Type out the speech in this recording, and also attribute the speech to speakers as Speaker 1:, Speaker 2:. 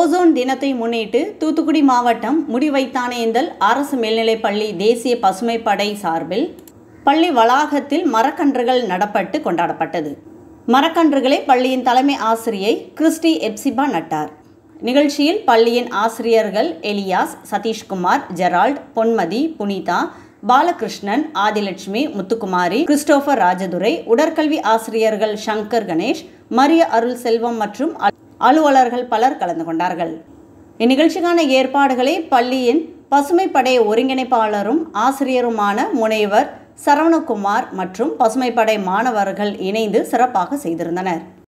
Speaker 1: ozone தினத்தை முன்னிட்டு தூத்துக்குடி மாவட்டம் முடிவைத்தானேந்தல் அரசு மேல்நிலைப்பள்ளி தேசிய பசுமைப்படை சார்பில் பள்ளி வளாகத்தில் மரக்கன்றுகள் நடப்பட்டு கொண்டாடப்பட்டது மரக்கன்றுகளை பள்ளியின் தலைமை ஆசிரியை கிறிஸ்டி எப்சிபா நட்டார் நிகழ்ச்சியில் பள்ளியின் ஆசிரியர்கள் Elias Sathishkumar Gerald Ponmathi Punitha Balakrishnan Adhilakshmi Muthukumari Christopher Rajadurai உடற்கல்வி ஆசிரியர்கள் சங்கர் கணேஷ் மரிய அருள் செல்வம் மற்றும் அல்- அலுவலர்கள் பலர் கலந்து கொண்டார்கள் இந்நிகழ்ச்சிக்கான ஏற்பாடுகளை பள்ளியின் பசுமைப்படை ஒருங்கிணைப்பாளரும் ஆசிரியருமான முனைவர் சரவணகுமார் மற்றும் பசுமைப்படை மாணவர்கள் இணைந்து சிறப்பாக செய்திருந்தனர்